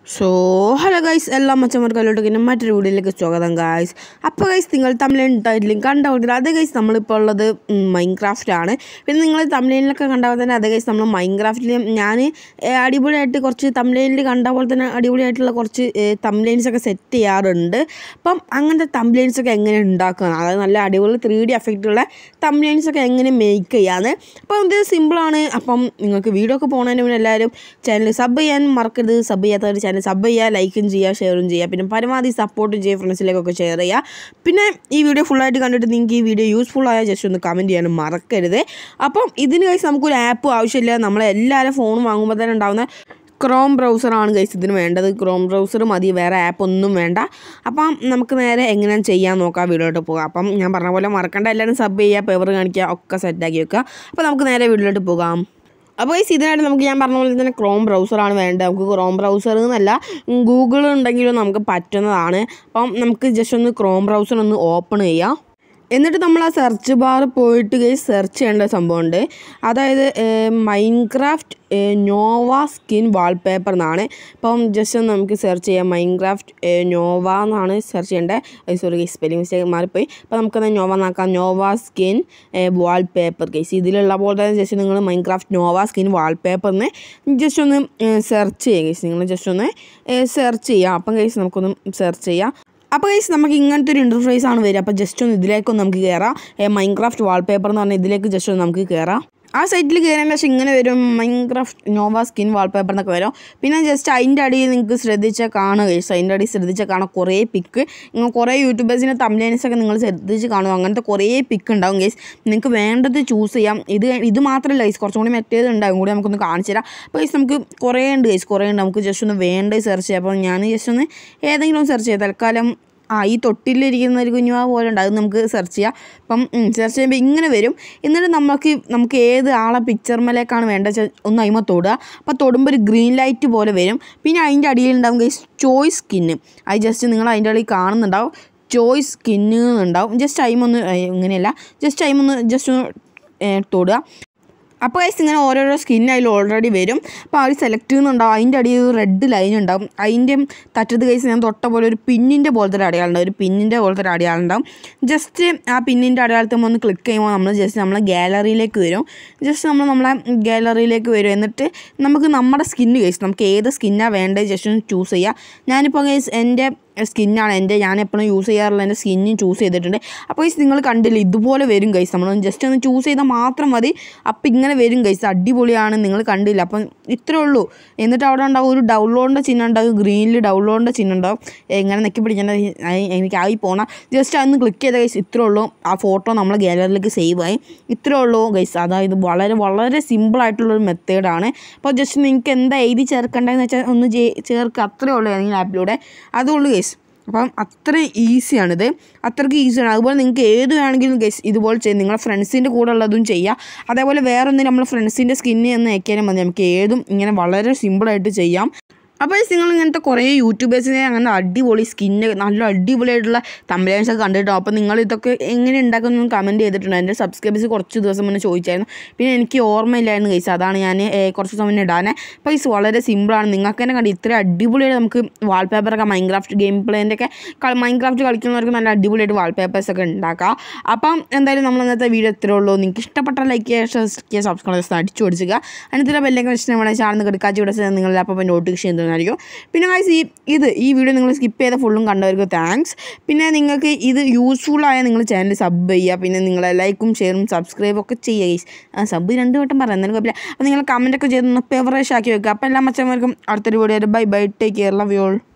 so hello guys എല്ലാ മച്ചന്മാർക്കല്ലോട്ട് പിന്നെ മറ്റൊരു വീഡിയോയിലേക്ക് സ്വാഗതം ഗൈസ് അപ്പോൾ ഗൈസ് നിങ്ങൾ തമിഴിൽ ടൈറ്റിലും കണ്ടു അതേ ഗൈസ് നമ്മളിപ്പോൾ ഉള്ളത് മൈൻക്രാഫ്റ്റ് ആണ് പിന്നെ നിങ്ങൾ തമിഴിലൊക്കെ കണ്ട പോലെ തന്നെ അതേ ഗൈസ് നമ്മൾ മൈൻക്രാഫ്റ്റിൽ ഞാൻ ഏ, അടിപൊളിയായിട്ട് കുറച്ച് തമിഴിൽ കണ്ട പോലെ തന്നെ അടിപൊളിയായിട്ടുള്ള കുറച്ച് തംബ്ലൈൻസ് ഒക്കെ സെറ്റ് ചെയ്യാറുണ്ട് അപ്പം അങ്ങനത്തെ തംബ്ലൈൻസ് ഒക്കെ എങ്ങനെ ഉണ്ടാക്കുക അതായത് നല്ല അടിപൊളി ത്രീ ഡി എഫക്റ്റുള്ള തംബ്ലൈൻസ് ഒക്കെ എങ്ങനെ മേക്ക് ചെയ്യാന്ന് അപ്പം ഇത് സിമ്പിളാണ് അപ്പം നിങ്ങൾക്ക് വീഡിയോ ഒക്കെ പോകുന്നതിന് മുന്നേ എല്ലാവരും ചാനൽ സബ് ചെയ്യാൻ മറക്കരുത് സബ് ചെയ്യാത്തവർ ചാനൽ സബ് ചെയ്യുക ലൈക്കും ചെയ്യുക ഷെയറും ചെയ്യുക പിന്നെ പരമാവധി സപ്പോർട്ടും ചെയ്യുക ഫ്രണ്ട്സിലേക്കൊക്കെ ഷെയർ ചെയ്യുക പിന്നെ ഈ വീഡിയോ ഫുള്ളായിട്ട് കണ്ടിട്ട് നിങ്ങൾക്ക് ഈ വീഡിയോ യൂസ്ഫുൾ ആയാൽ ജസ്റ്റ് ഒന്ന് കമൻറ്റ് ചെയ്യാനും മറക്കരുത് അപ്പം ഇതിന് കഴിച്ച് നമുക്കൊരു ആപ്പ് ആവശ്യമില്ല നമ്മളെല്ലാവരും ഫോൺ വാങ്ങുമ്പോൾ തന്നെ ഉണ്ടാകുന്ന ക്രോം ബ്രൗസറാണ് ഗൈസ് ഇതിന് വേണ്ടത് ക്രോം ബ്രൗസർ മതി വേറെ ആപ്പ് ഒന്നും വേണ്ട അപ്പം നമുക്ക് നേരെ എങ്ങനെയാണ് ചെയ്യാൻ നോക്കാം വീഡിയോട്ട് പോകാം അപ്പം ഞാൻ പറഞ്ഞ പോലെ മറക്കണ്ട എല്ലാവരും സബ് ചെയ്യുക പേപ്പർ കാണിക്കുക ഒക്കെ സെറ്റാക്കി വെക്കുക അപ്പോൾ നമുക്ക് നേരെ വീഡിയോട്ട് പോകാം അപ്പോൾ ഗൈസ് ഇതിനായിട്ട് നമുക്ക് ഞാൻ പറഞ്ഞ പോലെ തന്നെ ക്രോം ബ്രൗസറാണ് വേണ്ടത് നമുക്ക് ക്രോം ബ്രൗസർ എന്നല്ല ഗൂഗിൾ ഉണ്ടെങ്കിലും നമുക്ക് പറ്റുന്നതാണ് അപ്പം നമുക്ക് ജസ്റ്റ് ഒന്ന് ക്രോം ബ്രൗസർ ഒന്ന് ഓപ്പൺ ചെയ്യാം എന്നിട്ട് നമ്മൾ ആ സെർച്ച് ബാർ പോയിട്ട് ഗൈസ് സെർച്ച് ചെയ്യേണ്ട സംഭവമുണ്ട് അതായത് മൈൻക്രാഫ്റ്റ് നോവ സ്കിൻ വാൾപേപ്പർ എന്നാണ് ഇപ്പം ജസ്റ്റ് ഒന്ന് നമുക്ക് സെർച്ച് ചെയ്യാം മൈൻക്രാഫ്റ്റ് നോവ എന്നാണ് സെർച്ച് ചെയ്യേണ്ടത് സോറി സ്പെല്ലിംഗ് മിസ്റ്റേക്ക് മാറിപ്പോയി അപ്പോൾ നമുക്കത് നോവ നോക്കാം നോവ സ്കിൻ വാൾപേപ്പർ കേസ് ഇതിലുള്ള പോലെ തന്നെ ജസ്റ്റ് നിങ്ങൾ മൈൻക്രാഫ്റ്റ് നോവ സ്കിൻ വാൾപേപ്പറിന് ജസ്റ്റ് ഒന്ന് സെർച്ച് ചെയ്യുക കേസ് നിങ്ങൾ ജസ്റ്റ് ഒന്ന് സെർച്ച് ചെയ്യുക അപ്പം കേസ് നമുക്കൊന്ന് സെർച്ച് ചെയ്യാം അപ്പോൾ ഗൈസ് നമുക്ക് ഇങ്ങനത്തെ ഒരു ഇൻ്റർഫേസ് ആണ് വരിക അപ്പോൾ ജസ്റ്റ് ഒന്ന് ഇതിലേക്കൊന്ന് നമുക്ക് കയറാം മൈൻക്രാഫ്റ്റ് വാൾപേപ്പർ എന്ന് പറഞ്ഞാൽ ഇതിലേക്ക് ജസ്റ്റ് ഒന്ന് നമുക്ക് കയറാം ആ സൈറ്റിൽ കയറേണ്ട പക്ഷേ ഇങ്ങനെ വരും മൈൻക്രാഫ്റ്റ് നോവ സ്കിൻ വാൾപേപ്പർ എന്നൊക്കെ വരും പിന്നെ ജസ്റ്റ് അതിൻ്റെ അടിയിൽ നിങ്ങൾക്ക് ശ്രദ്ധിച്ചാൽ കാണുക ഗൈസ് അതിൻ്റെ അടിയിൽ ശ്രദ്ധിച്ചാൽ കാണാം കുറേ പിക്ക് നിങ്ങൾ കുറേ യൂട്യൂബേഴ്സിൻ്റെ തംബ്ലൈൻസ് ഒക്കെ നിങ്ങൾ ശ്രദ്ധിച്ച് കാണും അങ്ങനത്തെ കുറേ പിക്ക് ഉണ്ടാവും ഗൈസ് നിങ്ങൾക്ക് വേണ്ടത് ചൂസ് ചെയ്യാം ഇത് ഇത് മാത്രമല്ല ഗൈസ് കുറച്ചും കൂടി മറ്റേത് ഉണ്ടാകും കൂടി നമുക്കൊന്ന് കാണിച്ചു തരാം അപ്പോൾ ഗൈസ് നമുക്ക് കുറേ ഉണ്ട് ഗൈസ് കുറേ ഉണ്ട് നമുക്ക് ജസ്റ്റ് ഒന്ന് വേണ്ടത് സെർച്ച് ചെയ്യാം അപ്പോൾ ഞാൻ ജസ്റ്റ് ഒന്ന് ഏതെങ്കിലും സെർച്ച് ചെയ്യാം തൽക്കാലം ആ ഈ തൊട്ടിലിരിക്കുന്ന ഒരു കുഞ്ഞുമാ പോലെ ഉണ്ട് അത് നമുക്ക് സെർച്ച് ചെയ്യാം അപ്പം സെർച്ച് ചെയ്യുമ്പോൾ ഇങ്ങനെ വരും എന്നിട്ട് നമുക്ക് നമുക്ക് ഏത് ആളെ പിക്ചർമേലേക്കാണ് വേണ്ടത് വെച്ചാൽ ഒന്ന് അയിമ തൊടുക അപ്പോൾ തൊടുമ്പോൾ ഒരു ഗ്രീൻ ലൈറ്റ് പോലെ വരും പിന്നെ അതിൻ്റെ അടിയിൽ ഉണ്ടാവും ഗൈസ് ചോയ്സ് സ്കിന്ന് അത് ജസ്റ്റ് നിങ്ങൾ അതിൻ്റെ അടിയിൽ കാണുന്നുണ്ടാവും ചോയ്സ് സ്കിന്ന് ഉണ്ടാവും ജസ്റ്റ് അയിമൊന്ന് ഇങ്ങനെയല്ല ജസ്റ്റ് അയിമൊന്ന് ജസ്റ്റ് ഒന്ന് ഏ, തൊടുക അപ്പോൾ ഗൈസ് ഇങ്ങനെ ഓരോരോ സ്കിൻ അതിൽ ഓൾറെഡി വരും അപ്പോൾ അവർ സെലക്ട് ചെയ്യുന്നുണ്ടാവും അതിൻ്റെ അടിയിൽ ഒരു റെഡ് ലൈൻ ഉണ്ടാവും അതിൻ്റെ തറ്റത്ത് ഗൈസ് ഞാൻ തൊട്ട പോലെ ഒരു പിന്നിൻ്റെ പോലത്തെ ഒരു അടയാളം ഉണ്ടാവും ഒരു പിന്നിൻ്റെ പോലത്തെ ഒരു അടയാളം ഉണ്ടാവും ജസ്റ്റ് ആ പിന്നിൻ്റെ അടയാളത്തിൽ ഒന്ന് ക്ലിക്ക് ചെയ്യുമ്പോൾ നമ്മൾ ജസ്റ്റ് നമ്മളെ ഗാലറിയിലേക്ക് വരും ജസ്റ്റ് നമ്മൾ നമ്മളെ ഗാലറിയിലേക്ക് വരും എന്നിട്ട് നമുക്ക് നമ്മുടെ സ്കിന്ന് ഗൈസ് നമുക്ക് ഏത് സ്കിന്നാണ് വേണ്ടത് ജസ്റ്റ് ഒന്ന് ചൂസ് ചെയ്യുക ഞാനിപ്പോൾ ഗൈസ് എൻ്റെ സ്കിന്നാണ് എൻ്റെ ഞാൻ എപ്പോഴും യൂസ് ചെയ്യാറുള്ള എൻ്റെ സ്കിന്നും ചൂസ് ചെയ്തിട്ടുണ്ട് അപ്പോൾ ഗൈസ് നിങ്ങൾ കണ്ടില്ല ഇതുപോലെ വരും ഗൈസ് നമ്മൾ ജസ്റ്റ് ഒന്ന് ചൂസ് ചെയ്താൽ മാത്രം മതി അപ്പോൾ ഇങ്ങനെ വരും ഗൈസ് അടിപൊളിയാണ് നിങ്ങൾ കണ്ടില്ല അപ്പം ഇത്രേ ഉള്ളൂ എന്നിട്ട് അവിടെ ഉണ്ടാവും ഒരു ഡൗൺലോഡിൻ്റെ ചിഹ്നം ഉണ്ടാവും ഗ്രീനിൽ ഡൗൺലോഡിൻ്റെ ചിഹ്നം ഉണ്ടാവും എങ്ങനെ നെക്കി പിടിക്കേണ്ട എനിക്ക് ആയി പോകണം ജസ്റ്റ് അതൊന്ന് ക്ലിക്ക് ചെയ്ത ഗൈസ് ഇത്രേ ഉള്ളൂ ആ ഫോട്ടോ നമ്മളെ ഗാലറിയിലേക്ക് സേവ് ആയി ഇത്രേ ഉള്ളൂ ഗൈസ് അതായത് വളരെ വളരെ സിമ്പിളായിട്ടുള്ളൊരു മെത്തേഡാണ് അപ്പോൾ ജസ്റ്റ് നിങ്ങൾക്ക് എന്താ എഴുതി ചേർക്കേണ്ടതെന്ന് വെച്ചാൽ ഒന്ന് ചേ- ചേർക്കുക അത്രേ ഉള്ളൂ ഏതെങ്കിലും ആപ്പിലൂടെ അതുള്ളൂ ഗൈസ് അപ്പം അത്ര ഈസിയാണിത് അത്രയ്ക്ക് ഈസിയാണ് അതുപോലെ നിങ്ങൾക്ക് ഏത് വേണമെങ്കിലും ഗസ് ഇതുപോലെ ചെയ്യും നിങ്ങളെ ഫ്രണ്ട്സിൻ്റെ കൂടെ ഉള്ളതും ചെയ്യുക അതേപോലെ വേറൊന്നും നമ്മൾ ഫ്രണ്ട്സിൻ്റെ സ്കിന്നിൽ ഒന്ന് ഏക്കാനും മതി നമുക്ക് ഏതും ഇങ്ങനെ വളരെ സിമ്പിളായിട്ട് ചെയ്യാം അപ്പോൾ guys, നിങ്ങൾ ഇങ്ങനത്തെ കുറേ യൂട്യൂബേഴ്സിനെ അങ്ങനെ അടിപൊളി സ്കിന്ന് നല്ല അടിപൊളിയായിട്ടുള്ള തമ്പലേൻസ് ഒക്കെ കണ്ടിട്ടോ അപ്പോൾ നിങ്ങൾ ഇതൊക്കെ എങ്ങനെ ഉണ്ടാക്കുന്നു കമൻറ്റ് ചെയ്തിട്ടുണ്ട് എൻ്റെ സബ്സ്ക്രൈബേഴ്സ് കുറച്ച് ദിവസം മുന്നേ ചോദിച്ചായിരുന്നു പിന്നെ എനിക്ക് ഓർമ്മയില്ലായിരുന്നു ഗൈസ് അതാണ് ഞാൻ ഏ, കുറച്ച് ദിവസം മുന്നേ ഇടാനേ അപ്പോൾ ഗൈസ് വളരെ സിമ്പിളാണ് നിങ്ങൾക്ക് തന്നെ കണ്ട് ഇത്ര അടിപൊളിയായിട്ട് നമുക്ക് വാൾപേപ്പറൊക്കെ മൈൻക്രാഫ്റ്റ് ഗെയിം പ്ലേൻ്റെ ഒക്കെ മൈൻക്രാഫ്റ്റ് കളിക്കുന്നവർക്ക് നല്ല അടിപൊളിയായിട്ട് വാൾപേപ്പേഴ്സ് ഒക്കെ ഉണ്ടാക്കാം അപ്പം എന്തായാലും നമ്മൾ ഇന്നത്തെ വീഡിയോ ഇത്രേ ഉള്ളൂ നിങ്ങൾക്ക് ഇഷ്ടപ്പെട്ട ലൈക്ക് ചെയ്യുക സബ്സ്ക്രൈബ് ചെയ്യുക അടിച്ചു കൊടുക്കുക അതിനകത്ത് ബെല്ലൊക്കെ വെച്ചിട്ട് നമ്മുടെ ചാനൽ കിടക്കാച്ച് വിടുക നിങ്ങൾ അപ്പോൾ നോട്ടിഫിക്കേഷൻ തരുന്നതായിരിക്കും പിന്നെ ഗൈസ് ഈ ഇത് ഈ വീഡിയോ നിങ്ങൾ സ്കിപ്പ് ചെയ്ത ഫുള്ളും കണ്ടവർക്ക് താങ്ക്സ് പിന്നെ നിങ്ങൾക്ക് ഇത് യൂസ്ഫുൾ ആയ നിങ്ങൾ ചാനൽ സബ് ചെയ്യുക പിന്നെ നിങ്ങൾ ലൈക്കും ഷെയറും സബ്സ്ക്രൈബും ഒക്കെ ചെയ്യുക ഗൈസ് ആ സബ് രണ്ട് വട്ടം പറയാം എന്നാലും കുഴപ്പമില്ല അപ്പോൾ നിങ്ങൾ കമൻറ്റൊക്കെ ചെയ്തൊന്ന് ഫേവറേഷ് ആക്കി വെക്കുക അപ്പോൾ എല്ലാ മച്ചന്മാർക്കും അടുത്തൊരു video bye bye take care love you all